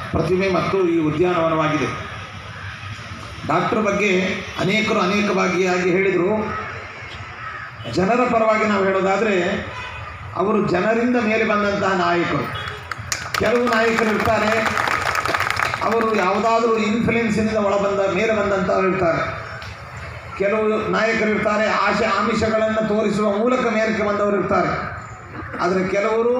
ಪ್ರತಿಮೆ ಮತ್ತು ಈ ಉದ್ಯಾನವನವಾಗಿದೆ ಡಾಕ್ಟರ್ ಬಗ್ಗೆ ಅನೇಕರು ಅನೇಕ ಬಗೆಯಾಗಿ ಹೇಳಿದರು ಜನರ ಪರವಾಗಿ ನಾವು ಹೇಳೋದಾದರೆ ಅವರು ಜನರಿಂದ ಮೇಲೆ ಬಂದಂತಹ ನಾಯಕರು ಕೆಲವು ನಾಯಕರು ಇರ್ತಾರೆ ಅವರು ಯಾವುದಾದ್ರೂ ಇನ್ಫ್ಲುಯೆನ್ಸಿನಿಂದ ಒಳ ಬಂದ ಮೇಲೆ ಬಂದಂಥವ್ರು ಇರ್ತಾರೆ ಕೆಲವು ನಾಯಕರು ಇರ್ತಾರೆ ಆಶೆ ಆಮಿಷಗಳನ್ನು ತೋರಿಸುವ ಮೂಲಕ ಮೇಲಕ್ಕೆ ಬಂದವರು ಇರ್ತಾರೆ ಆದರೆ ಕೆಲವರು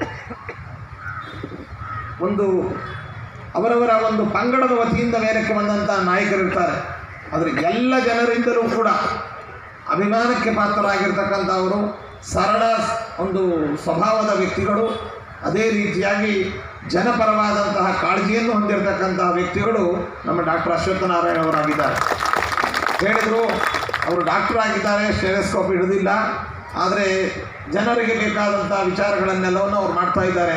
ಒಂದು ಅವರವರ ಒಂದು ಪಂಗಡದ ವತಿಯಿಂದ ಮೇಲಕ್ಕೆ ಬಂದಂಥ ನಾಯಕರು ಇರ್ತಾರೆ ಆದರೆ ಎಲ್ಲ ಜನರಿಂದಲೂ ಕೂಡ ಅಭಿಮಾನಕ್ಕೆ ಪಾತ್ರರಾಗಿರ್ತಕ್ಕಂಥವರು ಸರಳ ಒಂದು ಸ್ವಭಾವದ ವ್ಯಕ್ತಿಗಳು ಅದೇ ರೀತಿಯಾಗಿ ಜನಪರವಾದಂತಹ ಕಾಳಜಿಯನ್ನು ಹೊಂದಿರತಕ್ಕಂತಹ ವ್ಯಕ್ತಿಗಳು ನಮ್ಮ ಡಾಕ್ಟರ್ ಅಶ್ವತ್ಥನಾರಾಯಣ ಅವರಾಗಿದ್ದಾರೆ ಹೇಳಿದರು ಅವರು ಡಾಕ್ಟರ್ ಆಗಿದ್ದಾರೆ ಸ್ಟೆರಸ್ಕೋಪ್ ಹಿಡಿದಿಲ್ಲ ಆದರೆ ಜನರಿಗೆ ಬೇಕಾದಂಥ ವಿಚಾರಗಳನ್ನೆಲ್ಲವನ್ನು ಅವ್ರು ಮಾಡ್ತಾ ಇದ್ದಾರೆ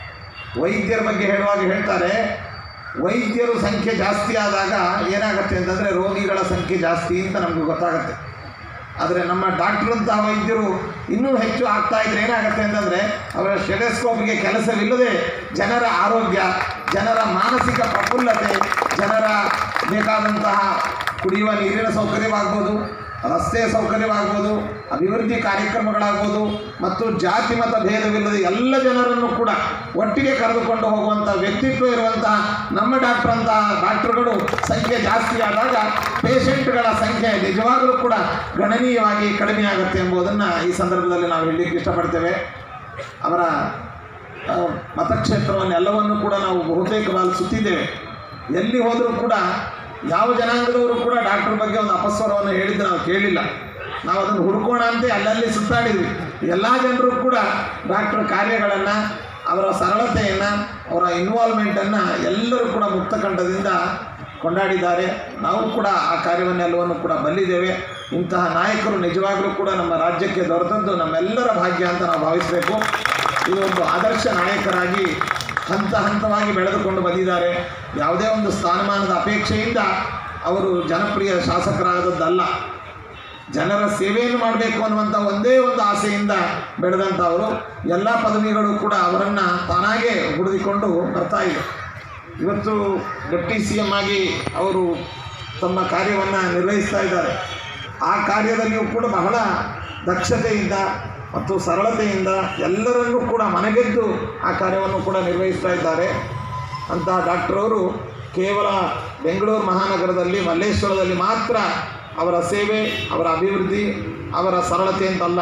ವೈದ್ಯರ ಬಗ್ಗೆ ಹೇಳುವಾಗ ಹೇಳ್ತಾರೆ ವೈದ್ಯರು ಸಂಖ್ಯೆ ಜಾಸ್ತಿ ಆದಾಗ ಏನಾಗುತ್ತೆ ಅಂತಂದರೆ ರೋಗಿಗಳ ಸಂಖ್ಯೆ ಜಾಸ್ತಿ ಅಂತ ನಮಗೆ ಗೊತ್ತಾಗುತ್ತೆ ಆದರೆ ನಮ್ಮ ಡಾಕ್ಟ್ರಂತಹ ವೈದ್ಯರು ಇನ್ನೂ ಹೆಚ್ಚು ಆಗ್ತಾ ಇದ್ರೆ ಏನಾಗುತ್ತೆ ಅಂತಂದರೆ ಅವರ ಸ್ಟೆಡಸ್ಕೋಪ್ಗೆ ಕೆಲಸವಿಲ್ಲದೆ ಜನರ ಆರೋಗ್ಯ ಜನರ ಮಾನಸಿಕ ಪ್ರಫುಲ್ಲತೆ ಜನರ ಬೇಕಾದಂತಹ ಕುಡಿಯುವ ನೀರಿನ ಸೌಕರ್ಯವಾಗ್ಬೋದು ರಸ್ತೆ ಸೌಕರ್ಯವಾಗ್ಬೋದು ಅಭಿವೃದ್ಧಿ ಕಾರ್ಯಕ್ರಮಗಳಾಗ್ಬೋದು ಮತ್ತು ಜಾತಿ ಮತ ಭೇದವಿಲ್ಲದೆ ಎಲ್ಲ ಜನರನ್ನು ಕೂಡ ಒಟ್ಟಿಗೆ ಕರೆದುಕೊಂಡು ಹೋಗುವಂಥ ವ್ಯಕ್ತಿತ್ವ ಇರುವಂತಹ ನಮ್ಮ ಡಾಕ್ಟರ್ ಅಂತಹ ಡಾಕ್ಟರ್ಗಳು ಸಂಖ್ಯೆ ಜಾಸ್ತಿ ಆದಾಗ ಪೇಷಂಟ್ಗಳ ಸಂಖ್ಯೆ ನಿಜವಾಗಲೂ ಕೂಡ ಗಣನೀಯವಾಗಿ ಕಡಿಮೆ ಆಗುತ್ತೆ ಎಂಬುದನ್ನು ಈ ಸಂದರ್ಭದಲ್ಲಿ ನಾವು ಹೇಳಲಿಕ್ಕೆ ಇಷ್ಟಪಡ್ತೇವೆ ಅವರ ಆ, ಮತಕ್ಷೇತ್ರವನ್ನೆಲ್ಲವನ್ನು ಕೂಡ ನಾವು ಬಹುತೇಕ ಬಾಲ್ ಸುತ್ತಿದ್ದೇವೆ ಎಲ್ಲಿ ಹೋದರೂ ಕೂಡ ಯಾವ ಜನಾಂಗದವರು ಕೂಡ ಡಾಕ್ಟರ್ ಬಗ್ಗೆ ಒಂದು ಅಪಸ್ವರವನ್ನು ಹೇಳಿದ್ದು ನಾವು ಕೇಳಿಲ್ಲ ನಾವು ಅದನ್ನು ಹುಡುಕೋಣ ಅಂತ ಅಲ್ಲಲ್ಲಿ ಸುತ್ತಾಡಿದ್ವಿ ಎಲ್ಲ ಜನರು ಕೂಡ ಡಾಕ್ಟರ್ ಕಾರ್ಯಗಳನ್ನು ಅವರ ಸರಳತೆಯನ್ನು ಅವರ ಇನ್ವಾಲ್ವ್ಮೆಂಟನ್ನು ಎಲ್ಲರೂ ಕೂಡ ಮುಕ್ತಕಂಠದಿಂದ ಕೊಂಡಾಡಿದ್ದಾರೆ ನಾವು ಕೂಡ ಆ ಕಾರ್ಯವನ್ನೆಲ್ಲವನ್ನು ಕೂಡ ಬಲ್ಲಿದ್ದೇವೆ ಇಂತಹ ನಾಯಕರು ನಿಜವಾಗಲೂ ಕೂಡ ನಮ್ಮ ರಾಜ್ಯಕ್ಕೆ ದೊರೆತದ್ದು ನಮ್ಮೆಲ್ಲರ ಭಾಗ್ಯ ಅಂತ ನಾವು ಭಾವಿಸಬೇಕು ಇದು ಒಂದು ಆದರ್ಶ ನಾಯಕರಾಗಿ ಹಂತ ಹಂತವಾಗಿ ಬೆಳೆದುಕೊಂಡು ಬಂದಿದ್ದಾರೆ ಯಾವುದೇ ಒಂದು ಸ್ಥಾನಮಾನದ ಅಪೇಕ್ಷೆಯಿಂದ ಅವರು ಜನಪ್ರಿಯ ಶಾಸಕರಾದದ್ದಲ್ಲ ಜನರ ಸೇವೆಯನ್ನು ಮಾಡಬೇಕು ಅನ್ನುವಂಥ ಒಂದೇ ಒಂದು ಆಸೆಯಿಂದ ಬೆಳೆದಂಥವರು ಎಲ್ಲ ಪದವಿಗಳು ಕೂಡ ಅವರನ್ನು ತಾನಾಗೇ ಹುಡುಕಿಕೊಂಡು ಬರ್ತಾ ಇದೆ ಇವತ್ತು ಡೆಪ್ಟಿ ಸಿ ಎಮ್ ಆಗಿ ಅವರು ತಮ್ಮ ಕಾರ್ಯವನ್ನು ನಿರ್ವಹಿಸ್ತಾ ಇದ್ದಾರೆ ಆ ಕಾರ್ಯದಲ್ಲಿಯೂ ಕೂಡ ಬಹಳ ದಕ್ಷತೆಯಿಂದ ಮತ್ತು ಸರಳತೆಯಿಂದ ಎಲ್ಲರನ್ನೂ ಕೂಡ ಮನಗೆದ್ದು ಆ ಕಾರ್ಯವನ್ನು ಕೂಡ ನಿರ್ವಹಿಸ್ತಾ ಇದ್ದಾರೆ ಅಂತಹ ಡಾಕ್ಟ್ರವರು ಕೇವಲ ಬೆಂಗಳೂರು ಮಹಾನಗರದಲ್ಲಿ ಮಲ್ಲೇಶ್ವರದಲ್ಲಿ ಮಾತ್ರ ಅವರ ಸೇವೆ ಅವರ ಅಭಿವೃದ್ಧಿ ಅವರ ಸರಳತೆ ಅಂತಲ್ಲ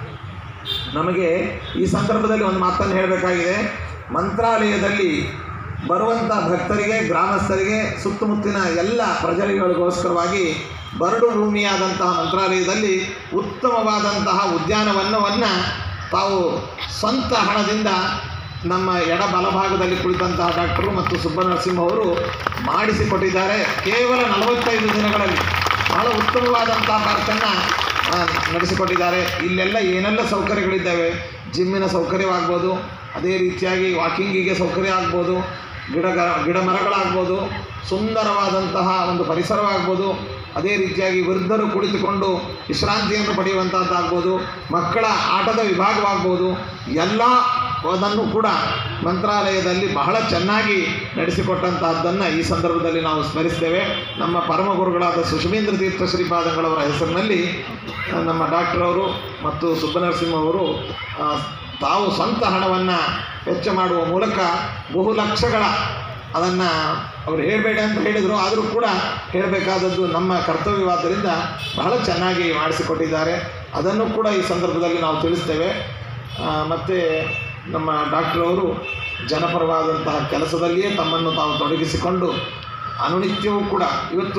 ನಮಗೆ ಈ ಸಂದರ್ಭದಲ್ಲಿ ಒಂದು ಮಾತನ್ನು ಹೇಳಬೇಕಾಗಿದೆ ಮಂತ್ರಾಲಯದಲ್ಲಿ ಬರುವಂಥ ಭಕ್ತರಿಗೆ ಗ್ರಾಮಸ್ಥರಿಗೆ ಸುತ್ತಮುತ್ತಲಿನ ಎಲ್ಲ ಪ್ರಜೆಗಳಿಗೋಸ್ಕರವಾಗಿ ಬರಡು ಭೂಮಿಯಾದಂತಹ ಮಂತ್ರಾಲಯದಲ್ಲಿ ಉತ್ತಮವಾದಂತಹ ಉದ್ಯಾನವನವನ್ನು ತಾವು ಸ್ವಂತ ಹಣದಿಂದ ನಮ್ಮ ಎಡ ಬಲಭಾಗದಲ್ಲಿ ಕುಳಿತಂತಹ ಡಾಕ್ಟರು ಮತ್ತು ಸುಬ್ಬನರಸಿಂಹ ಅವರು ಮಾಡಿಸಿಕೊಟ್ಟಿದ್ದಾರೆ ಕೇವಲ ನಲವತ್ತೈದು ದಿನಗಳಲ್ಲಿ ಬಹಳ ಉತ್ತಮವಾದಂಥ ಪಾರ್ಕನ್ನು ನಡೆಸಿಕೊಟ್ಟಿದ್ದಾರೆ ಇಲ್ಲೆಲ್ಲ ಏನೆಲ್ಲ ಸೌಕರ್ಯಗಳಿದ್ದಾವೆ ಜಿಮ್ಮಿನ ಸೌಕರ್ಯವಾಗ್ಬೋದು ಅದೇ ರೀತಿಯಾಗಿ ವಾಕಿಂಗಿಗೆ ಸೌಕರ್ಯ ಆಗ್ಬೋದು ಗಿಡ ಗಿಡ ಮರಗಳಾಗ್ಬೋದು ಸುಂದರವಾದಂತಹ ಒಂದು ಪರಿಸರವಾಗ್ಬೋದು ಅದೇ ರೀತಿಯಾಗಿ ವೃದ್ಧರು ಕುಳಿತುಕೊಂಡು ವಿಶ್ರಾಂತಿಯನ್ನು ಪಡೆಯುವಂಥದ್ದಾಗ್ಬೋದು ಮಕ್ಕಳ ಆಟದ ವಿಭಾಗವಾಗ್ಬೋದು ಎಲ್ಲ ಅದನ್ನು ಕೂಡ ಮಂತ್ರಾಲಯದಲ್ಲಿ ಬಹಳ ಚೆನ್ನಾಗಿ ನಡೆಸಿಕೊಟ್ಟಂತಹದ್ದನ್ನು ಈ ಸಂದರ್ಭದಲ್ಲಿ ನಾವು ಸ್ಮರಿಸ್ತೇವೆ ನಮ್ಮ ಪರಮ ಗುರುಗಳಾದ ಸುಷಮೇಂದ್ರ ತೀರ್ಥ ಶ್ರೀಪಾದಂಗಳವರ ಹೆಸರಿನಲ್ಲಿ ಆ, ನಮ್ಮ ಡಾಕ್ಟರ್ ಅವರು ಮತ್ತು ಸುಬ್ಬನರಸಿಂಹ ಅವರು ಆ, ತಾವು ಸ್ವಂತ ಹಣವನ್ನು ವೆಚ್ಚ ಮಾಡುವ ಮೂಲಕ ಬಹು ಲಕ್ಷಗಳ ಅದನ್ನು ಅವರು ಹೇಳಬೇಡಿ ಅಂತ ಹೇಳಿದರು ಆದರೂ ಕೂಡ ಹೇಳಬೇಕಾದದ್ದು ನಮ್ಮ ಕರ್ತವ್ಯವಾದ್ದರಿಂದ ಬಹಳ ಚೆನ್ನಾಗಿ ಮಾಡಿಸಿಕೊಟ್ಟಿದ್ದಾರೆ ಅದನ್ನು ಕೂಡ ಈ ಸಂದರ್ಭದಲ್ಲಿ ನಾವು ತಿಳಿಸ್ತೇವೆ ಮತ್ತು ನಮ್ಮ ಡಾಕ್ಟರ್ ಅವರು ಜನಪರವಾದಂತಹ ಕೆಲಸದಲ್ಲಿಯೇ ತಮ್ಮನ್ನು ತಾವು ತೊಡಗಿಸಿಕೊಂಡು ಅನುನಿತ್ಯವೂ ಕೂಡ ಇವತ್ತು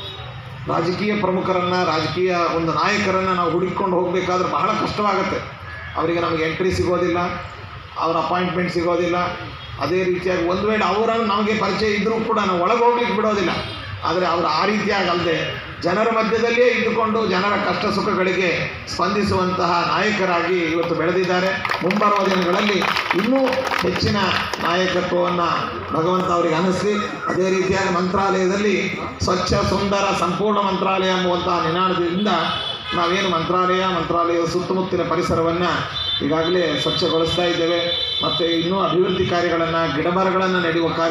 ರಾಜಕೀಯ ಪ್ರಮುಖರನ್ನು ರಾಜಕೀಯ ಒಂದು ನಾಯಕರನ್ನು ನಾವು ಹುಡುಕಿಕೊಂಡು ಹೋಗಬೇಕಾದ್ರೆ ಬಹಳ ಕಷ್ಟವಾಗುತ್ತೆ ಅವರಿಗೆ ನಮಗೆ ಎಂಟ್ರಿ ಸಿಗೋದಿಲ್ಲ ಅವರ ಅಪಾಯಿಂಟ್ಮೆಂಟ್ ಸಿಗೋದಿಲ್ಲ ಅದೇ ರೀತಿಯಾಗಿ ಒಂದು ವೇಳೆ ಅವರನ್ನು ನಮಗೆ ಪರಿಚಯ ಇದ್ದರೂ ಕೂಡ ನಾವು ಒಳಗೆ ಹೋಗ್ಲಿಕ್ಕೆ ಬಿಡೋದಿಲ್ಲ ಆದರೆ ಅವರು ಆ ರೀತಿಯಾಗಿ ಅಲ್ಲದೆ ಜನರ ಮಧ್ಯದಲ್ಲಿಯೇ ಇದ್ದುಕೊಂಡು ಜನರ ಕಷ್ಟ ಸುಖಗಳಿಗೆ ಸ್ಪಂದಿಸುವಂತಹ ನಾಯಕರಾಗಿ ಇವತ್ತು ಬೆಳೆದಿದ್ದಾರೆ ಮುಂಬರುವ ದಿನಗಳಲ್ಲಿ ಇನ್ನೂ ಹೆಚ್ಚಿನ ನಾಯಕತ್ವವನ್ನು ಭಗವಂತ ಅವರಿಗೆ ಅನಿಸ್ಲಿ ಅದೇ ರೀತಿಯಾಗಿ ಮಂತ್ರಾಲಯದಲ್ಲಿ ಸ್ವಚ್ಛ ಸುಂದರ ಸಂಪೂರ್ಣ ಮಂತ್ರಾಲಯ ಎಂಬುವಂತಹ ನಿನಾದದಿಂದ ನಾವೇನು ಮಂತ್ರಾಲಯ ಮಂತ್ರಾಲಯದ ಸುತ್ತಮುತ್ತಲಿನ ಪರಿಸರವನ್ನು ಈಗಾಗಲೇ ಸ್ವಚ್ಛಗೊಳಿಸ್ತಾ ಇದ್ದೇವೆ ಮತ್ತು ಇನ್ನೂ ಅಭಿವೃದ್ಧಿ ಕಾರ್ಯಗಳನ್ನು ಗಿಡಮರಗಳನ್ನು ನೆಡುವ ಕಾರ್ಯ